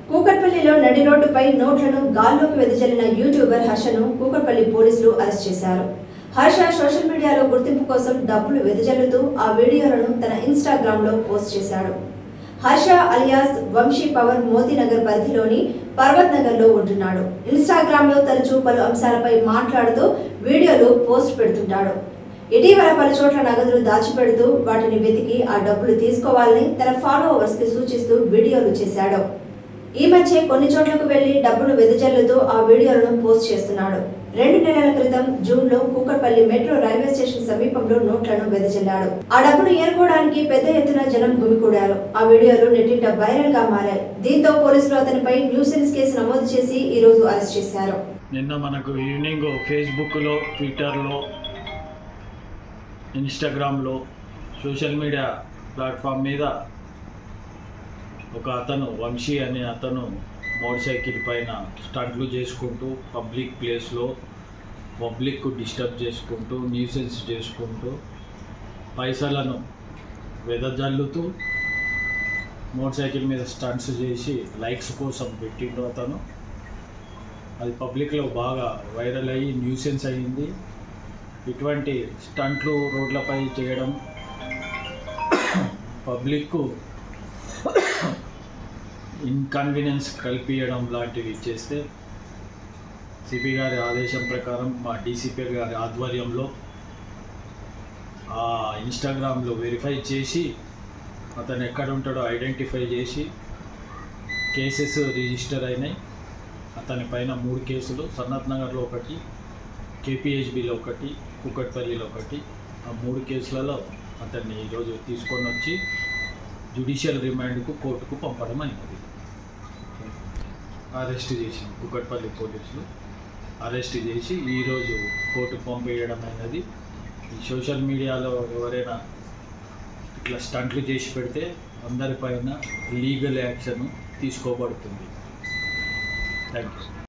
కూకట్పల్లిలో నడి రోడ్డుపై నోట్లను గాల్లోకి వెదజల్లిన యూట్యూబర్ హర్షను కూకట్పల్లి పోలీసులు అరెస్ట్ చేశారు హర్ష సోషల్ మీడియాలో గుర్తింపు కోసం డబ్బులు వెదజల్లుతూ ఆ వీడియోలను తన ఇన్స్టాగ్రామ్ లో పోస్ట్ చేశాడు హర్ష అలియాస్ వంశీ పవర్ మోదీనగర్ పరిధిలోని పర్వత్ నగర్ లో ఉంటున్నాడు ఇన్స్టాగ్రామ్ లో తరచూ పలు అంశాలపై మాట్లాడుతూ వీడియోలు పోస్ట్ పెడుతుంటాడు ఇటీవల పలు చోట్ల నగదులు దాచిపెడుతూ వాటిని వెతికి ఆ డబ్బులు తీసుకోవాలని తన ఫాలోవర్స్ కి సూచిస్తూ వీడియోలు చేశాడు ఈ మధ్య కొన్ని చోట్లకు వెళ్లి డబ్బులు వెదజల్లుతూ ఆ వీడియోలను పోస్ట్ చేస్తున్నాడు రెండు నెలల క్రితం జూన్ లో కూకట్పల్లి మెట్రో రైల్వే స్టేషన్ సమీపంలో నోట్లను వెదజల్లాడు ఆ డబ్బును ఏరుకోవడానికి పెద్ద ఎత్తున జనం గుమికూడారు ఆ వీడియోలు నెట్టింట వైరల్ గా మారాయి దీంతో పోలీసులు అతనిపై న్యూసెన్స్ కేసు నమోదు చేసి ఈ రోజు అరెస్ట్ చేశారు నిన్న మనకు ఈవినింగ్ ఫేస్బుక్లో ట్విట్టర్లో ఇన్స్టాగ్రామ్లో సోషల్ మీడియా ప్లాట్ఫామ్ మీద ఒక అతను వంశీ అనే అతను మోటార్ సైకిల్ పైన స్టంట్లు చేసుకుంటూ పబ్లిక్ ప్లేస్లో పబ్లిక్ డిస్టర్బ్ చేసుకుంటూ న్యూసెన్స్ చేసుకుంటూ పైసలను వెదజల్లుతూ మోటార్ సైకిల్ మీద స్టంట్స్ చేసి లైక్స్ కోసం పెట్టిండు అతను అది పబ్లిక్లో బాగా వైరల్ అయ్యి న్యూసెన్స్ అయ్యింది ఇటువంటి స్టంట్లు రోడ్లపై చేయడం పబ్లిక్కు ఇన్కన్వీనియన్స్ కల్పించడం లాంటివి చేస్తే సిపి గారి ఆదేశం ప్రకారం మా డీసీపీ గారి ఆధ్వర్యంలో ఆ ఇన్స్టాగ్రామ్లో వెరిఫై చేసి అతను ఎక్కడ ఉంటాడో ఐడెంటిఫై చేసి కేసెస్ రిజిస్టర్ అయినాయి అతని పైన మూడు కేసులు సన్నత్ నగర్లో ఒకటి కేపీహెచ్బిలో ఒకటి కుకట్పల్లిలో ఒకటి ఆ మూడు కేసులలో అతన్ని ఈరోజు తీసుకొని వచ్చి జ్యుడిషియల్ రిమాండ్కు కోర్టుకు పంపడం అయినది అరెస్ట్ చేసి కుకట్పల్లి పోలీసులు అరెస్ట్ చేసి ఈరోజు కోర్టుకు పంపేయడం అయినది ఈ సోషల్ మీడియాలో ఎవరైనా ఇట్లా స్టంట్లు చేసి పెడితే అందరిపైన లీగల్ యాక్షన్ తీసుకోబడుతుంది థ్యాంక్ యూ